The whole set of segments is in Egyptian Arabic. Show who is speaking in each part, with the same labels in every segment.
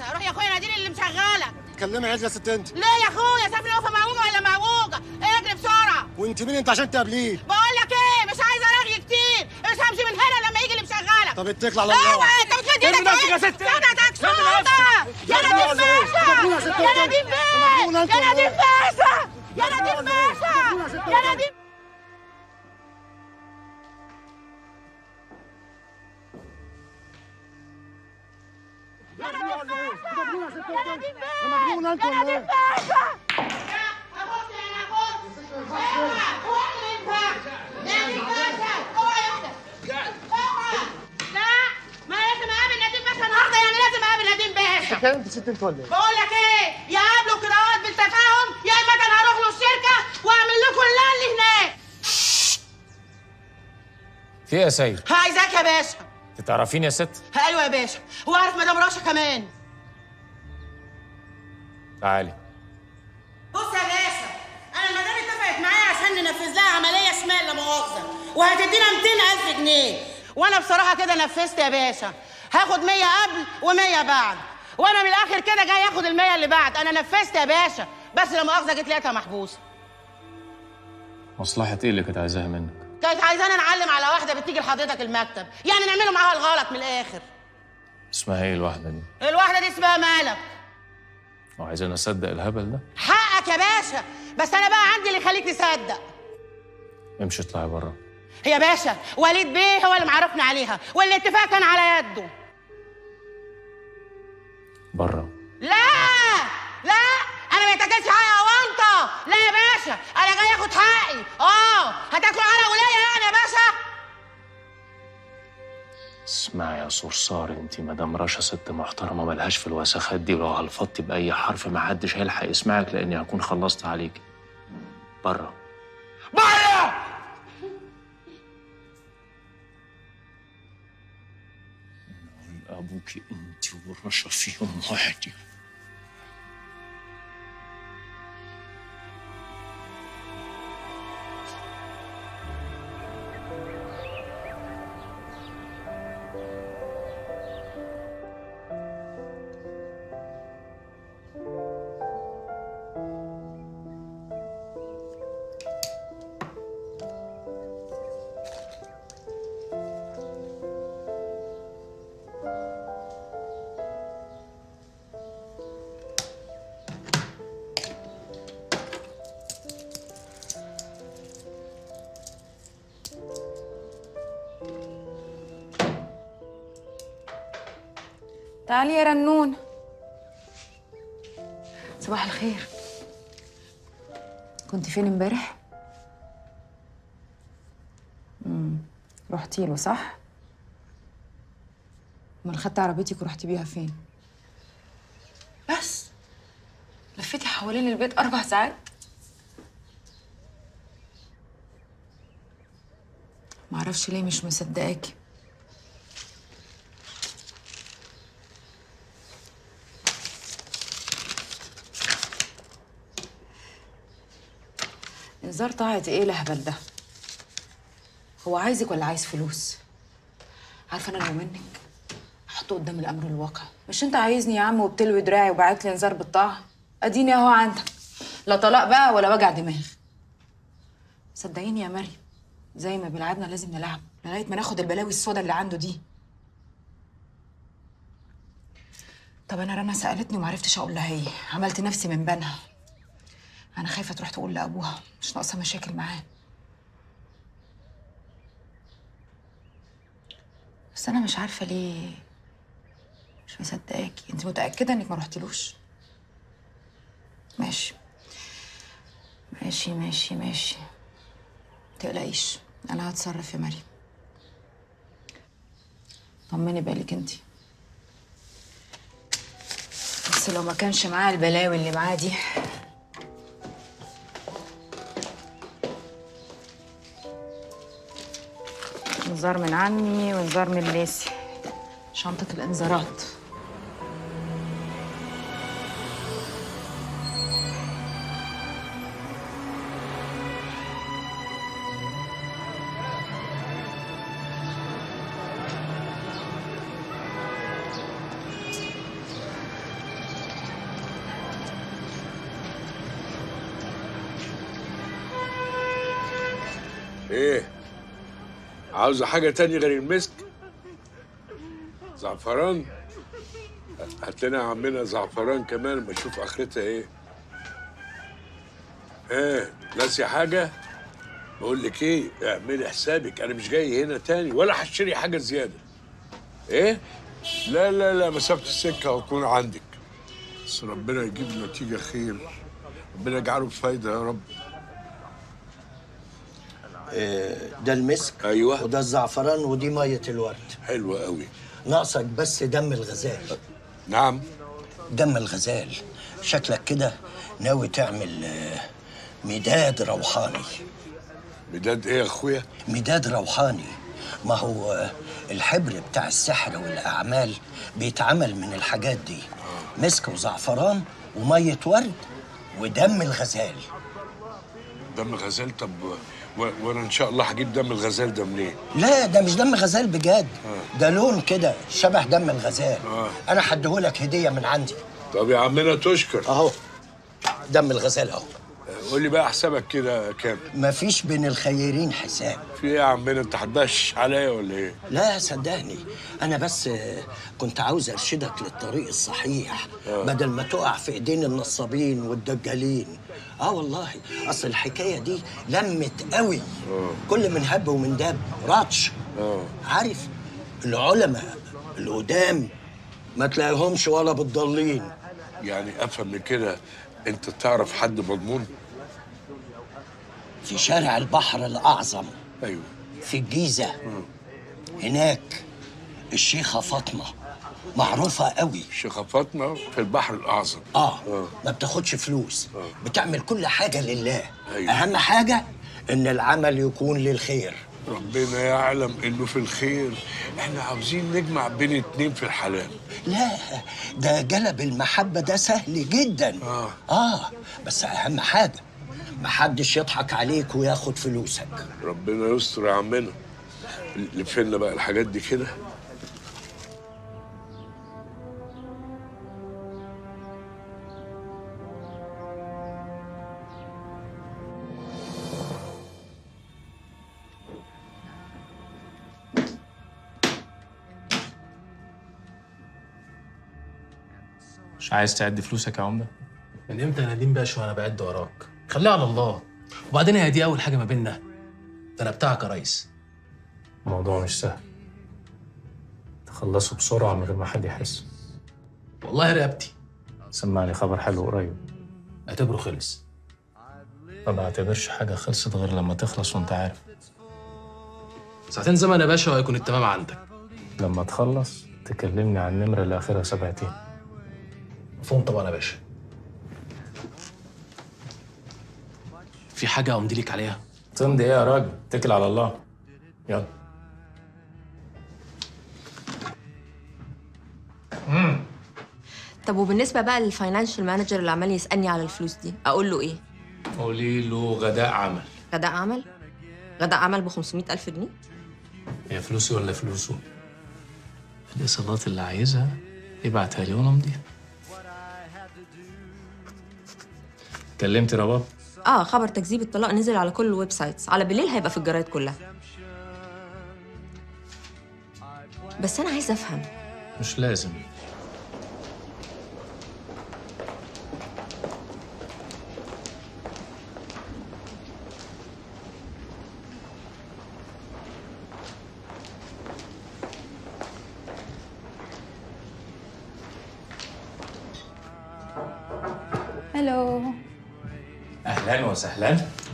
Speaker 1: باشا روح يا اخويا ناديلي اللي مشغلك
Speaker 2: كلمي عدل يا ست انت
Speaker 1: ليه يا اخويا سافر واقفه معوجه ولا معوجه اجري بسرعه
Speaker 2: وانت مين انت عشان تقابليه
Speaker 1: بقول لك ايه مش عايزه رغي كتير مش همشي من هنا لما يجي اللي مشغلك
Speaker 2: طب اتكل على الله
Speaker 1: اوعى انت بتمد ايدك
Speaker 2: ارمي نفسك يا ست.
Speaker 1: سندك
Speaker 2: ارمي
Speaker 1: سودا
Speaker 2: نفسك.
Speaker 1: يا
Speaker 2: ارمي
Speaker 1: نديم
Speaker 2: نفسك.
Speaker 1: باشا
Speaker 2: مجنونة يا ست
Speaker 1: يا
Speaker 2: انت.
Speaker 1: نديم
Speaker 2: مجنونة
Speaker 1: باشا
Speaker 2: انت
Speaker 1: يا
Speaker 2: ولا
Speaker 1: نديم باشا يا نديم باشا يا نديم
Speaker 2: مجنونة انت ولا ايه؟ كلام انت ست انت ولا ايه؟
Speaker 1: بقول لك ايه يا قابلوا كراوات بالتفاهم يا اما كان هروح له الشركه واعمل لكم اللي هناك
Speaker 3: في ايه يا سيد؟
Speaker 1: عايزاك يا باشا
Speaker 3: انت تعرفيني يا ست؟
Speaker 1: ايوه يا باشا واعرف مدام رشا كمان
Speaker 3: تعالي
Speaker 1: بص يا باشا انا المدام اتفقت معايا عشان ننفذ لها عمليه شمال لا مؤاخذه وهتدينا 200000 جنيه وانا بصراحه كده نفذت يا باشا هاخد 100 قبل و100 بعد وانا من الاخر كده جاي اخد ال 100 اللي بعد انا نفذت يا باشا بس لا مؤاخذه جيت لقيتها محبوسه
Speaker 3: مصلحة ايه اللي كانت عايزاها منك؟
Speaker 1: كانت عايزانا نعلم على واحده بتيجي لحضرتك المكتب يعني نعمله معاها الغلط من الاخر
Speaker 3: اسمها ايه الواحدة دي؟
Speaker 1: الواحده دي اسمها مالك
Speaker 3: وعايزين اصدق الهبل ده؟
Speaker 1: حقك يا باشا بس انا بقى عندي اللي يخليك تصدق
Speaker 3: امشي اطلعي بره
Speaker 1: يا باشا وليد بيه هو اللي معرفنا عليها والاتفاق كان على يده
Speaker 3: بره
Speaker 1: لا لا انا ما يتاكلش حقي يا وانطه لا يا باشا انا جاي اخد حقي اه هتاكلوا على وليا يعني يا باشا
Speaker 3: اسمعي يا صرصار انت مدام رشا ست محترمة ملهاش في الوسخات دي ولو هلفطتي بأي حرف ما حدش هيلحق يسمعك لأني هكون خلصت عليك بره بره أبوكي أنت ورشا في يوم واحد
Speaker 4: تعالي يا رنون صباح الخير كنت فين امبارح؟ امم رحتي له صح؟ امال خدت عربيتك ورحتي بيها فين؟ بس لفيتي حوالين البيت أربع ساعات معرفش ليه مش مصدقاكي انذار طاعة ايه الهبل ده؟ هو عايزك ولا عايز فلوس؟ عارفه انا لو منك احطه قدام الامر الواقع مش انت عايزني يا عم وبتلوي دراعي وبعت لي انذار بالطاعه اديني اهو عندك لا طلاق بقى ولا وجع دماغ صدقيني يا مريم زي ما بيلعبنا لازم نلعب لغايه ما ناخد البلاوي السودا اللي عنده دي طب انا رنا سالتني ومعرفتش اقول لها ايه عملت نفسي من بنها انا خايفه تروح تقول لابوها مش ناقصه مشاكل معاه بس انا مش عارفه ليه مش مصدقاكي انت متاكده انك ما رحتلوش ماشي ماشي ماشي ماشي متقلقيش انا هتصرف يا مريم طمني بالك انت بس لو ما كانش معاه البلاوي اللي معاه دي انذار من عمي وانذار من ليسي شنطة الانذارات
Speaker 5: ايه عاوزة حاجة تانية غير المسك زعفران هات لنا يا عمنا زعفران كمان ما اشوف اخرتها ايه ايه ناسي حاجة بقول لك ايه اعملي حسابك انا مش جاي هنا تاني ولا هشتري حاجة زيادة ايه لا لا لا مسافة السكة هكون عندك بس ربنا يجيب نتيجة خير ربنا يجعله بفايدة يا رب
Speaker 6: ده المسك
Speaker 5: أيوة.
Speaker 6: وده الزعفران ودي ميه الورد
Speaker 5: حلوة قوي
Speaker 6: ناقصك بس دم الغزال
Speaker 5: نعم
Speaker 6: دم الغزال شكلك كده ناوي تعمل آه، مداد روحاني
Speaker 5: مداد ايه يا اخويا
Speaker 6: مداد روحاني ما هو آه، الحبر بتاع السحر والأعمال بيتعمل من الحاجات دي مسك وزعفران ومية ورد ودم الغزال
Speaker 5: دم غزال طب و... وانا ان شاء الله هجيب دم الغزال ده منين
Speaker 6: لا ده مش دم غزال بجد ده لون كده شبه دم الغزال
Speaker 5: آه.
Speaker 6: أنا هديهولك هدية من عندي
Speaker 5: طب يا عمنا تشكر
Speaker 6: أهو دم الغزال أهو
Speaker 5: قول لي بقى حسابك كده كام
Speaker 6: مفيش بين الخيرين حساب
Speaker 5: في ايه يا عمنا انت هتدش عليا ولا ايه
Speaker 6: لا صدقني انا بس آه، كنت عاوز ارشدك للطريق الصحيح بدل ما تقع في ايدين النصابين والدجالين اه والله اصل الحكايه دي لمت قوي كل من هب ومن دب راتش عارف العلماء القدام ما تلاقيهمش ولا بالضالين
Speaker 5: يعني افهم من كده انت تعرف حد مضمون
Speaker 6: في شارع البحر الاعظم
Speaker 5: ايوه
Speaker 6: في الجيزة هناك الشيخة فاطمة معروفة قوي
Speaker 5: الشيخة فاطمة في البحر الأعظم
Speaker 6: آه ما بتاخدش فلوس بتعمل كل حاجة لله
Speaker 5: أيوة.
Speaker 6: أهم حاجة إن العمل يكون للخير
Speaker 5: ربنا يعلم انه في الخير احنا عاوزين نجمع بين اتنين في الحلال
Speaker 6: لا ده جلب المحبة ده سهل جدا
Speaker 5: آه.
Speaker 6: آه بس أهم حاجة محدش يضحك عليك وياخد فلوسك
Speaker 5: ربنا يستر يا عمنا لفنا بقى الحاجات دي كده
Speaker 3: مش عايز تعد فلوسك يا عمده
Speaker 7: من امتى يا نديم باشا وانا بعد وراك خليها على الله وبعدين هي دي اول حاجه ما بيننا ده انا بتاعك يا ريس
Speaker 3: الموضوع مش سهل تخلصوا بسرعه من غير ما حد يحس
Speaker 7: والله رقبتي
Speaker 3: سمعني خبر حلو قريب
Speaker 7: اعتبره خلص
Speaker 3: ما بعتبرش حاجه خلصت غير لما تخلص وانت عارف
Speaker 7: ساعتين زمن يا باشا وهيكون التمام عندك
Speaker 3: لما تخلص تكلمني عن النمره اللي اخرها سبعتين
Speaker 7: مفهوم طبعا يا باشا في حاجه امضي لك عليها
Speaker 3: تمضي ايه يا راجل اتكل على الله يلا
Speaker 8: طب وبالنسبه بقى للفاينانشال مانجر اللي عمال يسالني على الفلوس دي اقول له ايه
Speaker 7: قولي له غداء عمل
Speaker 8: غداء عمل غداء عمل ب 500 الف جنيه
Speaker 7: هي فلوسي ولا فلوسه الايصالات اللي عايزها ابعتها لي وانا امضيها
Speaker 3: كلمت رباب
Speaker 8: اه خبر تكذيب الطلاق نزل على كل الويب سايتس على بالليل هيبقى في الجرايد كلها بس انا عايزه افهم
Speaker 3: مش لازم
Speaker 4: هلو
Speaker 3: اهلا وسهلا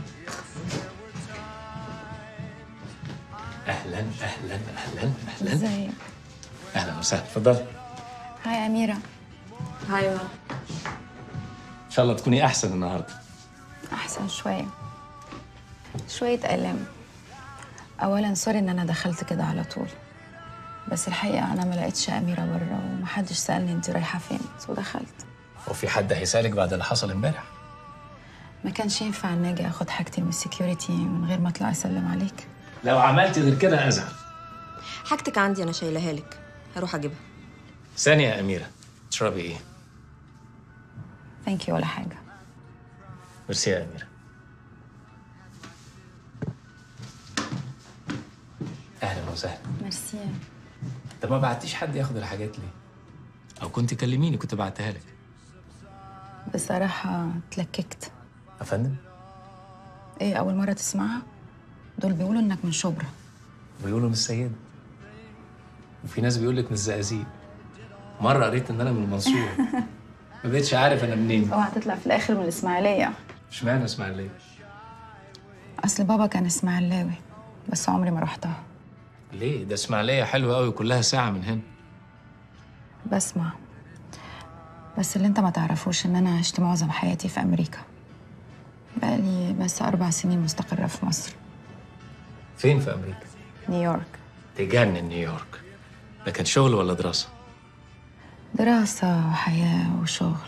Speaker 3: اهلا اهلا اهلا اهلا
Speaker 4: ازيك
Speaker 3: اهلا وسهلا اتفضل
Speaker 4: هاي أميرة
Speaker 8: ايوه
Speaker 3: ان شاء الله تكوني احسن النهارده
Speaker 4: أحسن شوية شوية ألم أولا سوري إن أنا دخلت كده على طول بس الحقيقة أنا ما لقيتش أميرة بره ومحدش سألني أنت رايحة فين ودخلت
Speaker 7: وفي حد هيسالك بعد اللي حصل امبارح
Speaker 4: ما كانش ينفع إن أجي آخد حاجتي من السكيورتي من غير ما أطلع أسلم عليك
Speaker 3: لو عملت غير كده ازعل
Speaker 8: حاجتك عندي انا شايلها لك هروح اجيبها
Speaker 3: ثانيه يا اميره تشربي ايه
Speaker 4: ثانك يو ولا حاجة
Speaker 3: ميرسي يا اميره وسهلا
Speaker 4: ميرسي
Speaker 3: طب ما بعتيش حد ياخد الحاجات ليه؟ او كنت كلميني كنت بعتها لك
Speaker 4: بصراحة اتلككت
Speaker 3: يا فندم
Speaker 4: ايه أول مرة تسمعها؟ دول بيقولوا إنك من شبرا
Speaker 3: بيقولوا من السيدة وفي ناس بيقول لك من الزقازيق مرة قريت إن أنا من المنصورة ما بقتش عارف أنا منين
Speaker 4: اوعى تطلع في الآخر من الإسماعيلية
Speaker 3: اشمعنى إسماعيلية؟
Speaker 4: أصل بابا كان إسماعيلاوي بس عمري ما رحتها
Speaker 3: ليه؟ ده إسماعيلية حلوة أوي كلها ساعة من هنا
Speaker 4: بسمع بس اللي انت ما تعرفوش ان انا عشت معظم حياتي في امريكا بقالي بس اربع سنين مستقرة في مصر
Speaker 3: فين في أمريكا؟
Speaker 4: نيويورك
Speaker 3: تجنن نيويورك ده كان شغل ولا دراسة؟
Speaker 4: دراسة وحياة وشغل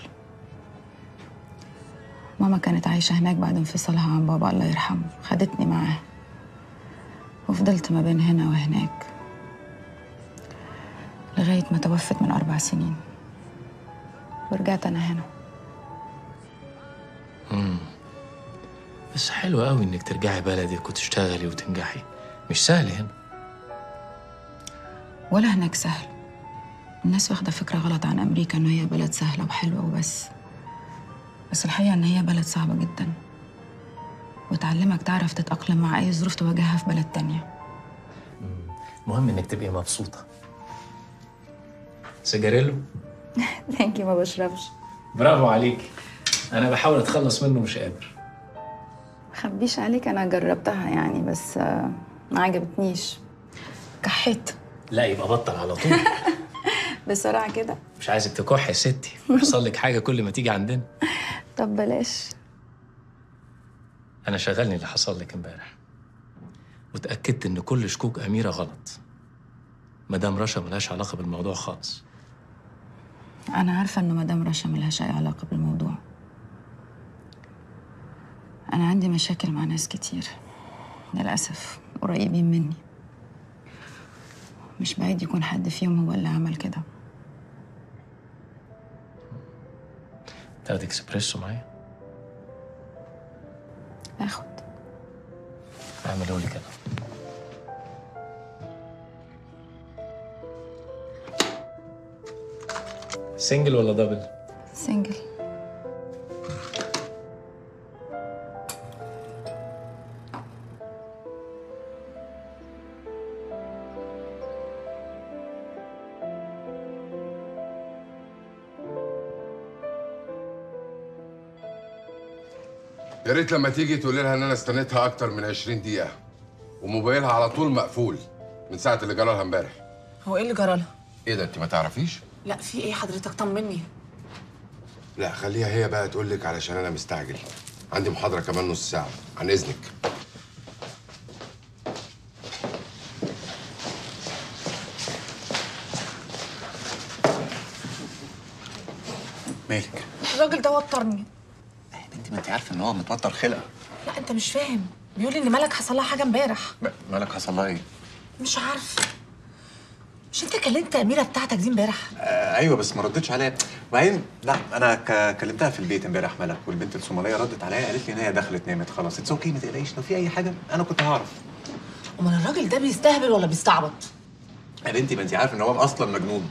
Speaker 4: ماما كانت عايشة هناك بعد انفصالها عن بابا الله يرحمه خدتني معاها وفضلت ما بين هنا وهناك لغاية ما توفت من أربع سنين ورجعت أنا هنا
Speaker 3: بس حلو قوي إنك ترجعي بلدك وتشتغلي وتنجحي مش سهل هنا
Speaker 4: ولا هناك سهل الناس واخدة فكرة غلط عن أمريكا إن هي بلد سهلة وحلوة وبس بس الحقيقة إن هي بلد صعبة جدا وتعلمك تعرف تتأقلم مع أي ظروف تواجهها في بلد تانية
Speaker 3: المهم إنك تبقي مبسوطة سيجاريلو
Speaker 4: ثانك ما بشربش
Speaker 3: برافو عليك أنا بحاول أتخلص منه مش قادر
Speaker 4: مخبيش عليك أنا جربتها يعني بس آه، ما عجبتنيش كحيت
Speaker 3: لا يبقى بطل على طول
Speaker 4: بسرعة كده
Speaker 3: مش عايزك تكح يا ستي يحصل لك حاجة كل ما تيجي عندنا
Speaker 4: طب بلاش
Speaker 3: أنا شغلني اللي حصل لك امبارح وتأكدت إن كل شكوك أميرة غلط مدام رشا ملهاش علاقة بالموضوع خالص
Speaker 4: أنا عارفة إن مدام رشا ملهاش أي علاقة بالموضوع أنا عندي مشاكل مع ناس كتير للأسف قريبين مني مش بعيد يكون حد فيهم هو اللي عمل كده
Speaker 3: تاخد اكسبريسو معايا
Speaker 4: آخد
Speaker 3: اعمله لي كده سنجل ولا دبل؟
Speaker 4: سنجل
Speaker 9: يا ريت لما تيجي تقولي لها ان انا استنيتها اكتر من 20 دقيقه وموبايلها على طول مقفول من ساعه اللي جرى لها امبارح
Speaker 10: هو ايه اللي جرالها؟
Speaker 9: ايه ده انت ما تعرفيش
Speaker 10: لا في ايه حضرتك طمني
Speaker 9: لا خليها هي بقى تقول لك علشان انا مستعجل عندي محاضره كمان نص ساعه عن اذنك
Speaker 11: مالك؟
Speaker 10: الراجل ده وترني
Speaker 11: انت ما انت عارفه ان هو متوتر خلقه
Speaker 10: لا انت مش فاهم بيقول لي ان ملك حصل لها حاجه امبارح
Speaker 11: م- مالك حصل لها ايه؟
Speaker 10: مش عارف مش انت كلمت اميره بتاعتك دي امبارح
Speaker 11: آه ايوه بس ما ردتش عليا وبعدين لا انا ك... كلمتها في البيت امبارح ملك والبنت الصوماليه ردت عليا قالت لي ان هي دخلت نامت خلاص اتس اوكي ما تقلقيش لو في اي حاجه انا كنت هعرف
Speaker 10: امال الراجل ده بيستهبل ولا بيستعبط
Speaker 11: يا بنتي ما انت عارفه ان هو اصلا مجنون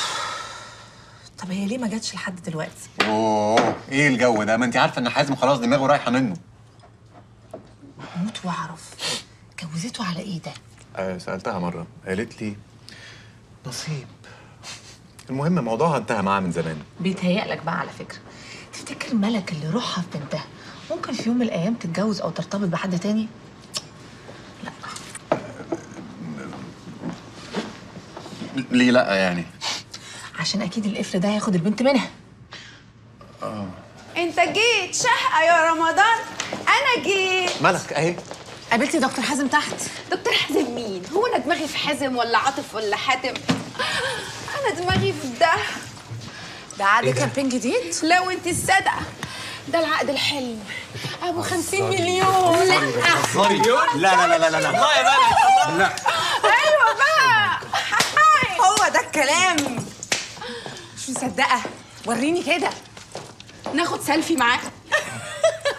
Speaker 10: طب هي ليه ما جاتش لحد دلوقتي
Speaker 11: اوه ايه الجو ده ما انت عارفه ان حازم خلاص دماغه رايحه منه
Speaker 10: اموت واعرف جوزته على ايه ده
Speaker 11: آه سالتها مره قالت لي نصيب المهم موضوعها انتهى معاها من زمان
Speaker 10: بيتهيألك بقى على فكره تفتكر ملك اللي روحها في بنتها ممكن في يوم من الايام تتجوز او ترتبط بحد تاني
Speaker 11: ليه لا يعني
Speaker 10: عشان اكيد القفل ده هياخد البنت منها
Speaker 11: اه
Speaker 12: انت جيت شهقة يا رمضان انا جيت
Speaker 11: ملك اهي
Speaker 10: قابلتي دكتور حازم تحت
Speaker 12: دكتور حازم مين هو انا دماغي في حازم ولا عاطف ولا حاتم انا دماغي في ده
Speaker 10: ده عقد كامبين جديد
Speaker 12: لو انت الصادقه ده العقد الحلم ابو 50 مليون لا
Speaker 11: لا لا لا لا لا
Speaker 12: الله يا
Speaker 11: بلد لا
Speaker 12: ايوه بقى هو ده الكلام مش مصدقه وريني كده ناخد سيلفي معاه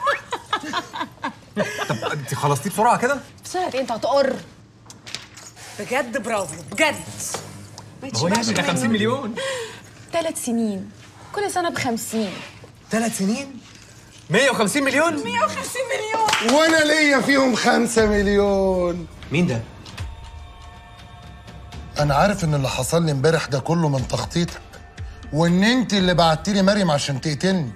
Speaker 11: طب انت خلصتيه بسرعه كده
Speaker 12: بسرعه ايه انت هتقر
Speaker 4: بجد برافو بجد
Speaker 13: ما هو يعني ده 50 مليون
Speaker 4: ثلاث سنين كل سنه ب 50
Speaker 13: ثلاث سنين 150 مليون
Speaker 4: 150 مليون
Speaker 2: وانا ليا فيهم خمسة مليون
Speaker 13: مين ده؟
Speaker 2: انا عارف ان اللي حصل لي امبارح ده كله من تخطيطك وان انت اللي بعتي لي مريم عشان تقتلني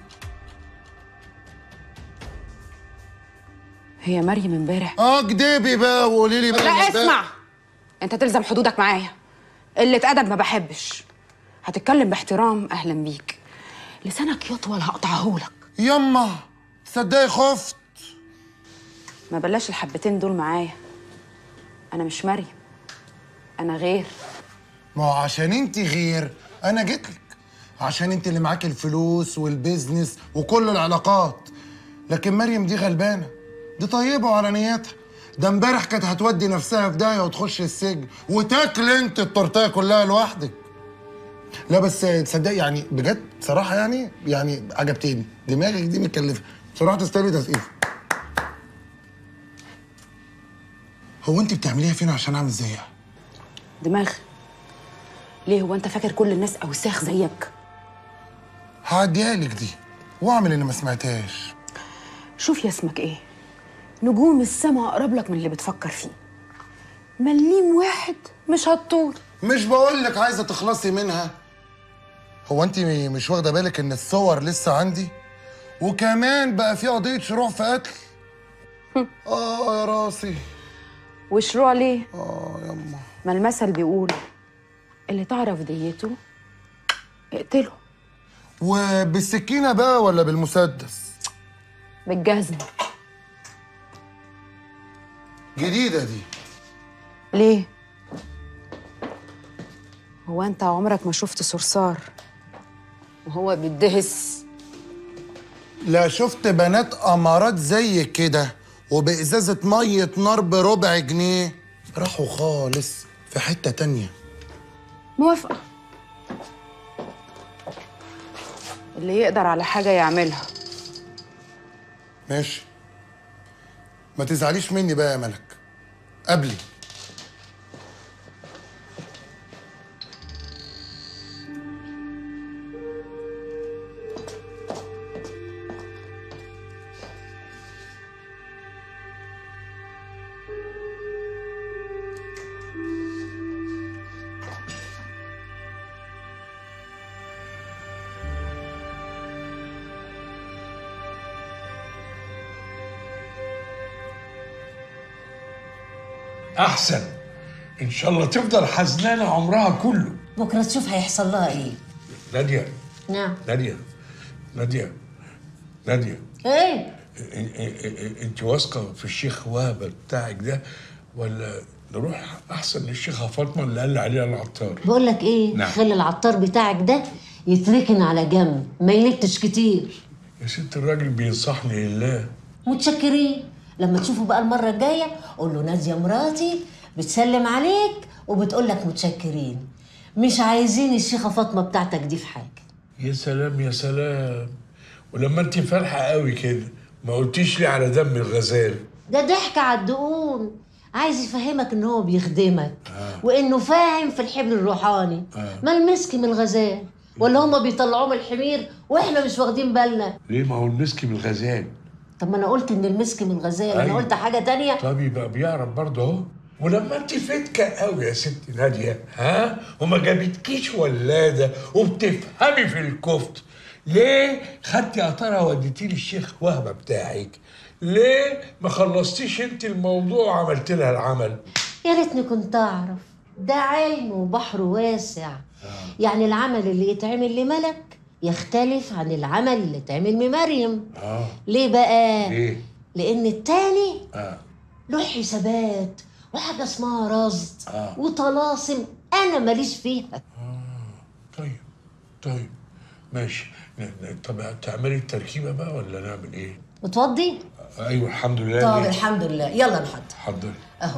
Speaker 4: هي مريم امبارح
Speaker 2: اه كدبي بقى وقولي لي بقى
Speaker 4: لا
Speaker 2: امبارح.
Speaker 4: اسمع انت تلزم حدودك معايا قلة ادب ما بحبش هتتكلم باحترام اهلا بيك لسانك يطول هقطعهولك
Speaker 2: يما تصدقي خفت
Speaker 4: ما بلاش الحبتين دول معايا انا مش مريم انا غير
Speaker 2: ما هو عشان انت غير انا جيت لك عشان انت اللي معاك الفلوس والبيزنس وكل العلاقات لكن مريم دي غلبانه دي طيبه وعلى نيتها ده امبارح كانت هتودي نفسها في داهيه وتخش السجن وتاكل انت التورتيه كلها لوحدك لا بس تصدق يعني بجد صراحه يعني يعني عجبتني دماغك دي متكلفه بصراحه تستاهلي تسقيف هو انت بتعمليها فين عشان اعمل زيها
Speaker 4: دماغ ليه هو انت فاكر كل الناس اوساخ زيك
Speaker 2: هعديها لك دي واعمل اني ما سمعتهاش
Speaker 4: شوف يا اسمك ايه نجوم السما اقرب لك من اللي بتفكر فيه مليم واحد مش هتطول
Speaker 2: مش بقول لك عايزه تخلصي منها هو انت مش واخده بالك ان الصور لسه عندي وكمان بقى في قضيه شروع في قتل اه يا راسي
Speaker 4: وشروع ليه
Speaker 2: اه يما
Speaker 4: ما المثل بيقول اللي تعرف ديته اقتله
Speaker 2: وبالسكينه بقى ولا بالمسدس
Speaker 4: بالجزمة
Speaker 2: جديده دي
Speaker 4: ليه هو انت عمرك ما شفت صرصار وهو بيدهس
Speaker 2: لا شفت بنات امارات زي كده وبازازه ميه نار بربع جنيه راحوا خالص في حته تانية
Speaker 4: موافقة اللي يقدر على حاجة يعملها
Speaker 2: ماشي ما تزعليش مني بقى يا ملك قبلي
Speaker 5: احسن ان شاء الله تفضل حزنانه عمرها كله
Speaker 14: بكره تشوف هيحصل لها ايه
Speaker 5: ناديه
Speaker 14: نعم
Speaker 5: ناديه ناديه ناديه
Speaker 14: ايه
Speaker 5: انت واثقه في الشيخ وهبه بتاعك ده ولا نروح احسن للشيخه فاطمه اللي قال لي عليها العطار
Speaker 14: بقول لك ايه
Speaker 5: نعم.
Speaker 14: خلي العطار بتاعك ده يتركن على جنب ما ينتش كتير
Speaker 5: يا ست الراجل بينصحني لله
Speaker 14: متشكرين لما تشوفه بقى المره الجايه قول له ناديه مراتي بتسلم عليك وبتقول لك متشكرين مش عايزين الشيخه فاطمه بتاعتك دي في حاجه
Speaker 5: يا سلام يا سلام ولما انت فرحه قوي كده ما قلتيش لي على دم الغزال
Speaker 14: ده ضحك على الدقون عايز يفهمك ان هو بيخدمك وانه فاهم في الحبل الروحاني
Speaker 5: آه.
Speaker 14: ما المسك من الغزال ولا هما بيطلعوه من الحمير واحنا مش واخدين بالنا
Speaker 5: ليه ما هو المسك من الغزال
Speaker 14: طب ما انا قلت ان المسك من الغزال انا
Speaker 5: أيوة.
Speaker 14: قلت حاجه تانية
Speaker 5: طب يبقى بيعرف برضه اهو ولما انت فتكه قوي يا ست ناديه ها وما جابتكيش ولاده وبتفهمي في الكفت ليه خدتي قطرها وديتيه للشيخ وهبه بتاعك ليه ما خلصتيش انت الموضوع وعملت لها العمل
Speaker 14: يا ريتني كنت اعرف ده علم وبحر واسع يعني العمل اللي يتعمل لملك يختلف عن العمل اللي يتعمل لمريم
Speaker 5: اه
Speaker 14: ليه بقى
Speaker 5: ليه
Speaker 14: لان التاني
Speaker 5: اه
Speaker 14: له حسابات وحاجه اسمها رصد
Speaker 5: آه.
Speaker 14: وطلاسم انا ماليش فيها
Speaker 5: طيب طيب ماشي ن- ن- طب تعملي التركيبه بقى ولا نعمل ايه
Speaker 14: متوضي
Speaker 5: ايوه الحمد لله
Speaker 14: طب
Speaker 5: ليه؟
Speaker 14: الحمد لله يلا نحضر
Speaker 5: حضري
Speaker 14: اهو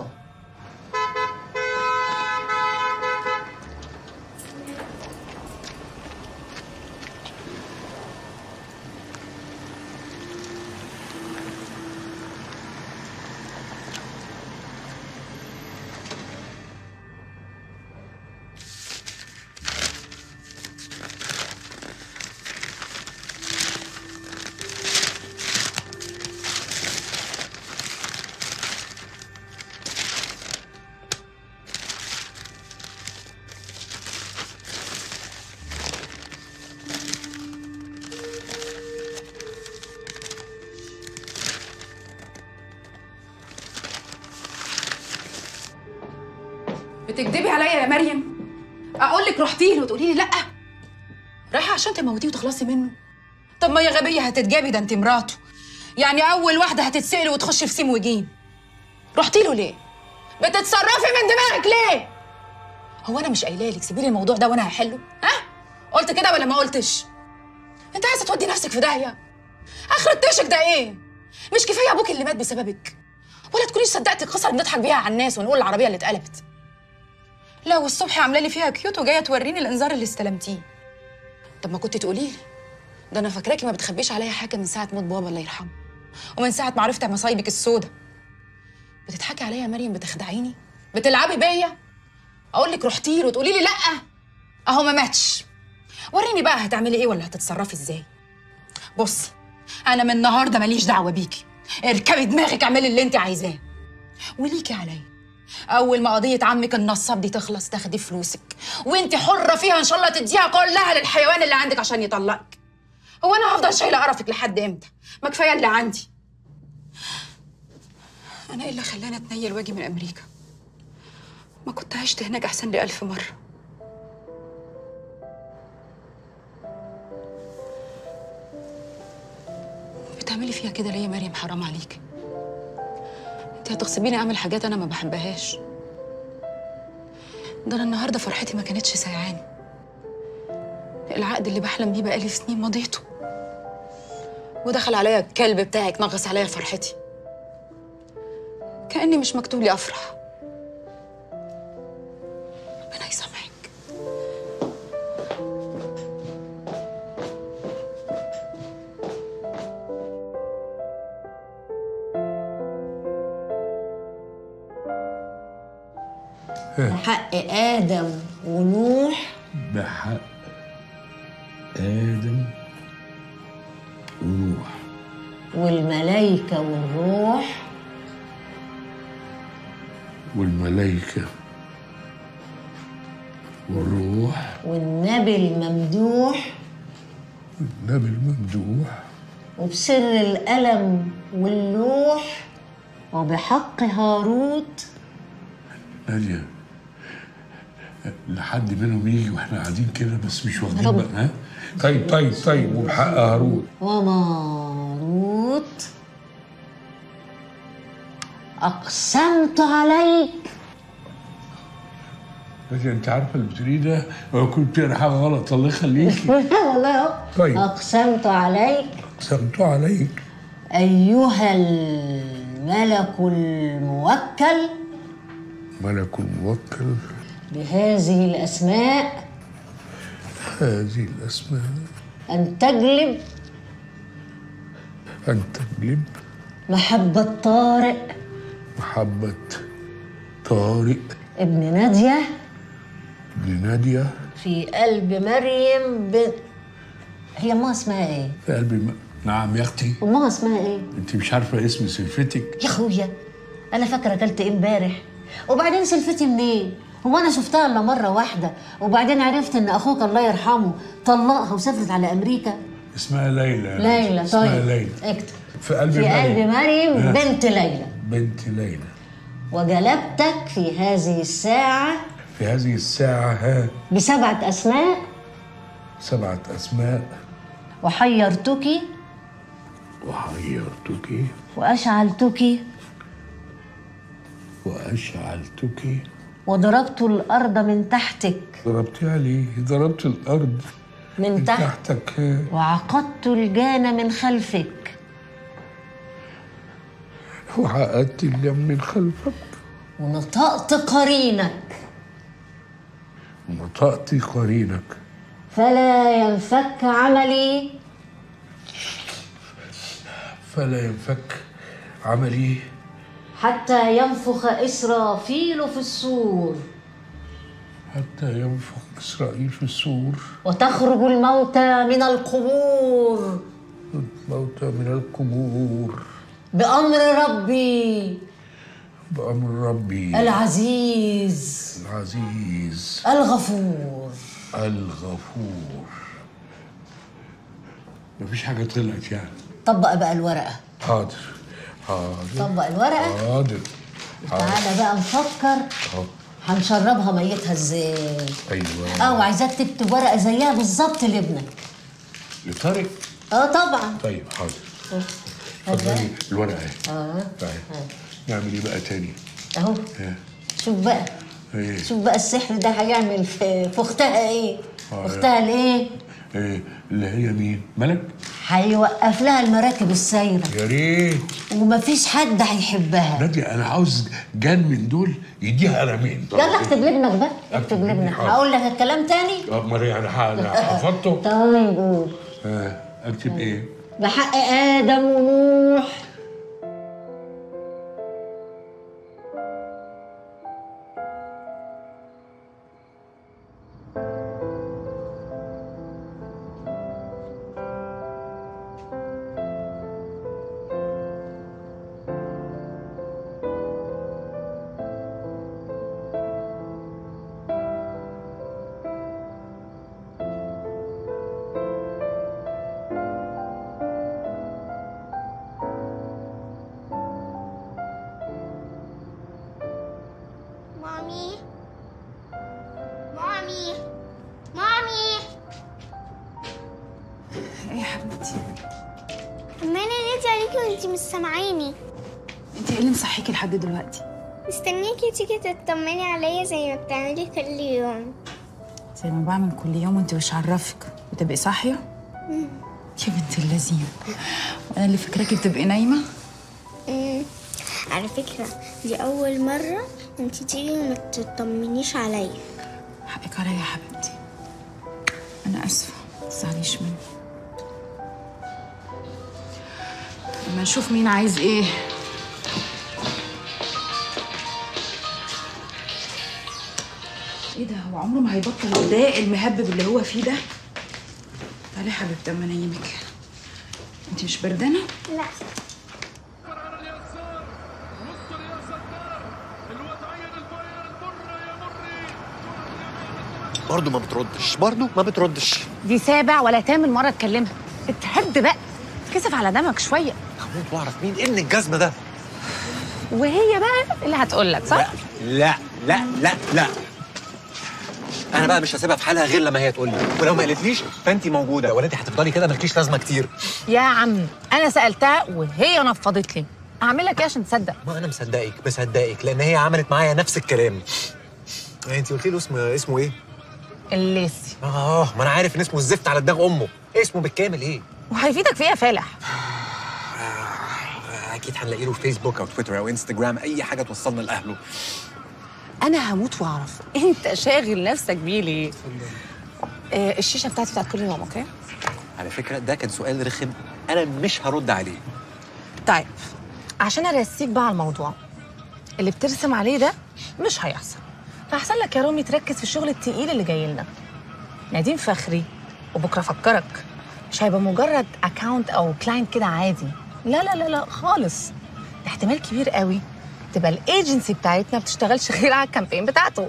Speaker 4: بتكدبي عليا يا مريم اقول لك رحتي له وتقولي لي لا رايحه عشان تموتيه وتخلصي منه طب ما يا غبيه هتتجابي ده انت مراته يعني اول واحده هتتسأل وتخش في سيم وجيم رحتي له ليه بتتصرفي من دماغك ليه هو انا مش قايله لك سيبي لي الموضوع ده وانا هحله ها قلت كده ولا ما قلتش انت عايزه تودي نفسك في داهيه اخر التشك ده ايه مش كفايه ابوك اللي مات بسببك ولا تكونيش صدقتي القصه اللي بنضحك بيها على الناس ونقول العربيه اللي اتقلبت لا والصبح عامله لي فيها كيوت وجايه توريني الانذار اللي استلمتيه طب ما كنت تقولي لي ده انا فاكراكي ما بتخبيش عليا حاجه من ساعه موت بابا الله يرحمه ومن ساعه ما عرفت مصايبك السودة بتضحكي عليا يا مريم بتخدعيني بتلعبي بيا اقول لك رحتي له وتقولي لي لا اهو ما ماتش وريني بقى هتعملي ايه ولا هتتصرفي ازاي بصي انا من النهارده ماليش دعوه بيكي اركبي دماغك اعملي اللي انت عايزاه وليكي عليا اول ما قضيه عمك النصاب دي تخلص تاخدي فلوسك وانت حره فيها ان شاء الله تديها كلها للحيوان اللي عندك عشان يطلقك هو انا هفضل شايله قرفك لحد امتى ما كفايه اللي عندي انا ايه اللي خلاني اتنيل واجي من امريكا ما كنت عشت هناك احسن لي الف مره بتعملي فيها كده ليه يا مريم حرام عليك انت هتغصبيني اعمل حاجات انا ما بحبهاش ده انا النهارده فرحتي ما كانتش سايعاني العقد اللي بحلم بيه بقالي سنين مضيته ودخل عليا الكلب بتاعك نغص عليا فرحتي كاني مش مكتوب لي افرح ربنا يسامحك
Speaker 14: حق آدم ونوح
Speaker 5: بحق آدم ونوح
Speaker 14: والملايكة والروح
Speaker 5: والملائكة والروح
Speaker 14: والنبي الممدوح
Speaker 5: النبي الممدوح
Speaker 14: وبسر القلم واللوح وبحق هاروت
Speaker 5: نادية لحد منهم يجي واحنا قاعدين كده بس مش واخدين
Speaker 14: رب.
Speaker 5: بقى ها طيب طيب طيب وبحق هارون
Speaker 14: وماروت أقسمت عليك
Speaker 5: نادية انت عارفه اللي بتقوليه ده لو كنت بتقرا حاجه غلط الله يخليكي
Speaker 14: والله أهو.
Speaker 5: طيب.
Speaker 14: أقسمت عليك
Speaker 5: اقسمت عليك
Speaker 14: أيها الملك الموكل
Speaker 5: ملك موكل
Speaker 14: بهذه الأسماء
Speaker 5: هذه الاسماء
Speaker 14: أن تجلب
Speaker 5: ان تجلب
Speaker 14: محبة طارق
Speaker 5: محبه طارق
Speaker 14: ابن نادية
Speaker 5: ابن ناديه
Speaker 14: في قلب مريم بنت هي أمها اسمها إيه؟
Speaker 5: في قلبي م... نعم يا اختي
Speaker 14: أمها اسمها إيه؟
Speaker 5: انت مش عارفه اسم سلفتك
Speaker 14: يا أخويا أنا فاكرة أكلت إيه امبارح وبعدين سلفتي منين؟ هو أنا شفتها إلا مرة واحدة وبعدين عرفت إن أخوك الله يرحمه طلقها وسافرت على أمريكا
Speaker 5: اسمها ليلى
Speaker 14: ليلى
Speaker 5: اسمها
Speaker 14: طيب
Speaker 5: ليلى
Speaker 14: اكتب
Speaker 5: في قلب
Speaker 14: في قلب مريم
Speaker 5: ها.
Speaker 14: بنت ليلى
Speaker 5: بنت ليلى
Speaker 14: وجلبتك في هذه الساعة
Speaker 5: في هذه الساعة ها
Speaker 14: بسبعة أسماء
Speaker 5: سبعة أسماء
Speaker 14: وحيرتك
Speaker 5: وحيرتك
Speaker 14: وأشعلتك
Speaker 5: وأشعلتك
Speaker 14: وضربت الأرض من تحتك
Speaker 5: ضربت عليه ضربت الأرض
Speaker 14: من تحت
Speaker 5: تحتك ها.
Speaker 14: وعقدت الجان من خلفك
Speaker 5: وعقدت اليم من خلفك
Speaker 14: ونطقت قرينك
Speaker 5: ونطقت قرينك
Speaker 14: فلا ينفك عملي
Speaker 5: فلا ينفك عملي
Speaker 14: حتى ينفخ إسرافيل في الصور
Speaker 5: حتى ينفخ إسرائيل في السور
Speaker 14: وتخرج الموتى من القبور
Speaker 5: موتى من القبور
Speaker 14: بأمر ربي
Speaker 5: بأمر ربي
Speaker 14: العزيز
Speaker 5: العزيز
Speaker 14: الغفور
Speaker 5: الغفور مفيش حاجة طلعت يعني
Speaker 14: طبق بقى الورقة
Speaker 5: حاضر حاضر
Speaker 14: طبق الورقة
Speaker 5: حاضر حاضر
Speaker 14: تعالى بقى نفكر
Speaker 5: أهو.
Speaker 14: هنشربها ميتها ازاي
Speaker 5: ايوه
Speaker 14: اه وعايزاك تكتب ورقه زيها بالظبط لابنك
Speaker 5: لطارق
Speaker 14: اه طبعا
Speaker 5: طيب حاضر
Speaker 14: آه.
Speaker 5: اتفضلي الورقه اهي
Speaker 14: اه
Speaker 5: تعالي نعمل ايه بقى تاني؟
Speaker 14: اهو
Speaker 5: ها،
Speaker 14: شوف بقى
Speaker 5: ايه
Speaker 14: شوف بقى السحر ده هيعمل في, في اختها ايه
Speaker 5: آه.
Speaker 14: اختها الايه
Speaker 5: ايه اللي هي مين؟ ملك؟
Speaker 14: هيوقف لها المراكب السايره
Speaker 5: يا ريت
Speaker 14: ومفيش حد هيحبها
Speaker 5: نادية انا عاوز جان من دول يديها قلمين
Speaker 14: يلا اكتب لابنك بقى اكتب لابنك
Speaker 5: حاضر.
Speaker 14: هقول لك الكلام تاني
Speaker 5: امال ايه انا ح- أنا حفظته؟
Speaker 14: طيب قول
Speaker 5: آه، اكتب ايه؟
Speaker 14: بحق ادم ونوح
Speaker 15: مامي مامي مامي
Speaker 4: ايه يا حبيبتي
Speaker 15: اما انا نادي عليكي وانتي مش سامعاني
Speaker 4: انت ايه اللي مصحيكي لحد دلوقتي
Speaker 15: مستنياكي تيجي تطمني عليا زي ما بتعملي كل يوم
Speaker 4: زي ما بعمل كل يوم وانت مش عرفك بتبقي صاحيه
Speaker 15: مم.
Speaker 4: يا بنت اللذينه وانا اللي فاكراكي بتبقي نايمه
Speaker 15: مم. على فكرة دي أول مرة انتي تيجي وما تطمنيش عليا
Speaker 4: حقك عليا يا حبيبتي انا اسفه متزعليش مني اما نشوف مين عايز ايه ايه ده هو عمره ما هيبطل الضايق المهبب اللي هو فيه ده تعالي يا حبيبتي اما انيمك انت مش بردانه
Speaker 15: لا
Speaker 11: برضه ما بتردش برضه ما بتردش
Speaker 10: دي سابع ولا تامن مره اتكلمها اتهد بقى كسف على دمك شويه
Speaker 11: هموت واعرف مين ابن الجزمه ده
Speaker 10: وهي بقى اللي هتقول لك صح
Speaker 11: لا لا لا لا انا بقى مش هسيبها في حالها غير لما هي تقول لي ولو ما قالتليش فانت موجوده ولا انت هتفضلي كده مالكيش لازمه كتير
Speaker 10: يا عم انا سالتها وهي نفضت لي اعمل لك ايه عشان تصدق
Speaker 11: ما انا مصدقك مصدقك لان هي عملت معايا نفس الكلام انت قلت له اسمه اسمه ايه
Speaker 10: الليسي
Speaker 11: اه ما انا عارف ان اسمه الزفت على دماغ امه اسمه بالكامل ايه
Speaker 10: وهيفيدك في ايه يا فالح
Speaker 11: اكيد هنلاقي له فيسبوك او تويتر او انستجرام اي حاجه توصلنا لاهله
Speaker 10: انا هموت واعرف انت شاغل نفسك بيه ليه آه الشيشه بتاعتي بتاعت كل يوم اوكي
Speaker 11: على فكره ده كان سؤال رخم انا مش هرد عليه
Speaker 10: طيب عشان ارسيك بقى على الموضوع اللي بترسم عليه ده مش هيحصل فاحسن لك يا رامي تركز في الشغل التقيل اللي جاي لنا نديم فخري وبكره افكرك مش هيبقى مجرد اكاونت او كلاينت كده عادي لا لا لا لا خالص ده احتمال كبير قوي تبقى الايجنسي بتاعتنا بتشتغلش غير على الكامبين بتاعته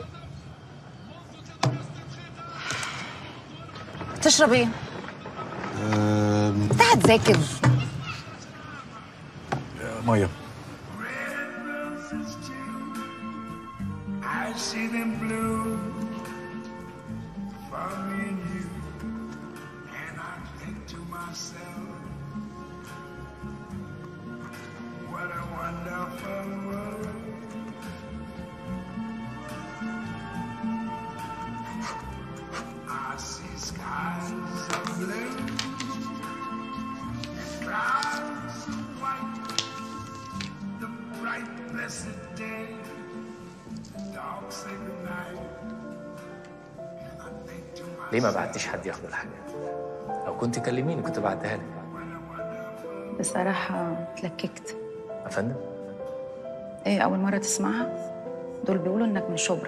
Speaker 10: تشرب ايه؟ انت هتذاكر
Speaker 11: ميه
Speaker 16: I see them blue for me and you, and I think to myself, what a wonderful world. I see skies of blue, and clouds of white, the bright blessed day. Dog say goodnight.
Speaker 3: ليه ما بعتيش حد ياخد الحاجات لو كنت كلميني كنت بعتها لك
Speaker 4: بصراحه اتلككت
Speaker 3: يا فندم
Speaker 4: ايه اول مره تسمعها دول بيقولوا انك من شبرا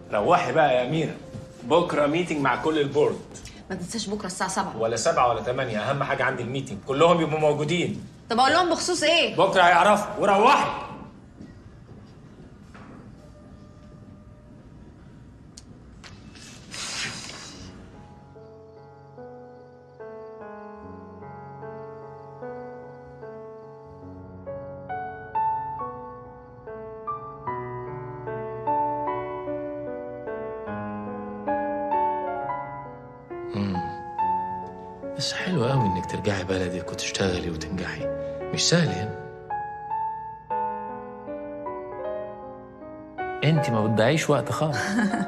Speaker 3: روحي بقى يا اميره بكره ميتنج مع كل البورد
Speaker 4: ما تنساش بكره الساعه 7
Speaker 3: ولا سبعة ولا ثمانية أهم حاجة عندي الميتنج كلهم يبقوا موجودين
Speaker 4: طب اقول لهم بخصوص ايه
Speaker 3: بكرة هيعرفوا وروحي بس حلو قوي انك ترجعي بلدك وتشتغلي وتنجحي مش سهل هنا انت ما بتضيعيش وقت خالص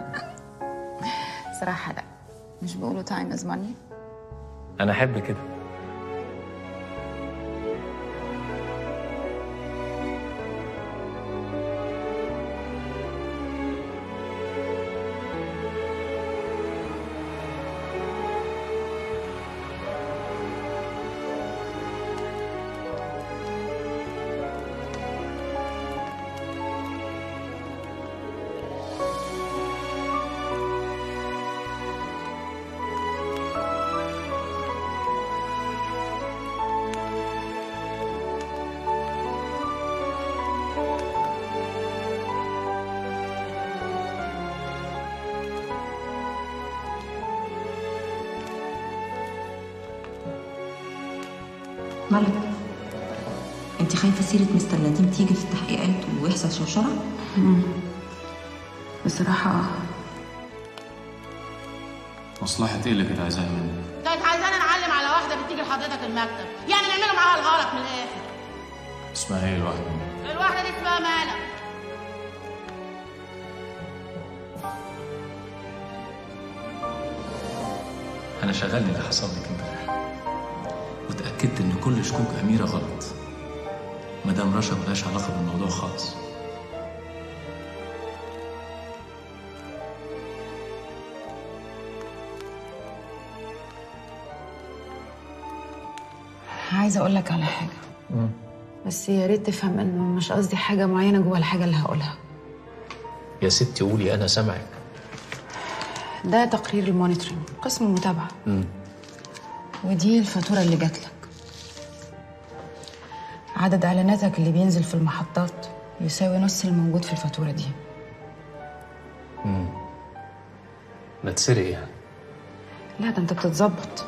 Speaker 4: صراحه لا مش بيقولوا تايم از ماني
Speaker 3: انا احب كده
Speaker 8: مالك انت خايفه سيره مستر نديم تيجي في التحقيقات ويحصل شوشره
Speaker 4: بصراحه اه
Speaker 3: مصلحة ايه اللي كانت عايزاها مني؟
Speaker 1: كانت عايزانا نعلم على واحده بتيجي لحضرتك المكتب يعني نعملوا معاها الغلط من الاخر
Speaker 3: اسمها ايه الواحدة؟
Speaker 1: الواحده دي اسمها مالك
Speaker 3: أنا شغال اللي حصل لك امبارح وتأكدت إن كل شكوك أميرة غلط مدام رشا ملهاش علاقة بالموضوع خالص
Speaker 4: عايزه اقول لك على حاجه بس يا ريت تفهم انه مش قصدي حاجه معينه جوه الحاجه اللي هقولها
Speaker 3: يا ستي قولي أنا سامعك
Speaker 4: ده تقرير المونيتورنج قسم المتابعه ودي الفاتوره اللي جات لك عدد اعلاناتك اللي بينزل في المحطات يساوي نص الموجود في الفاتوره دي
Speaker 3: مم. بتسرق يعني
Speaker 4: لا ده انت بتتظبط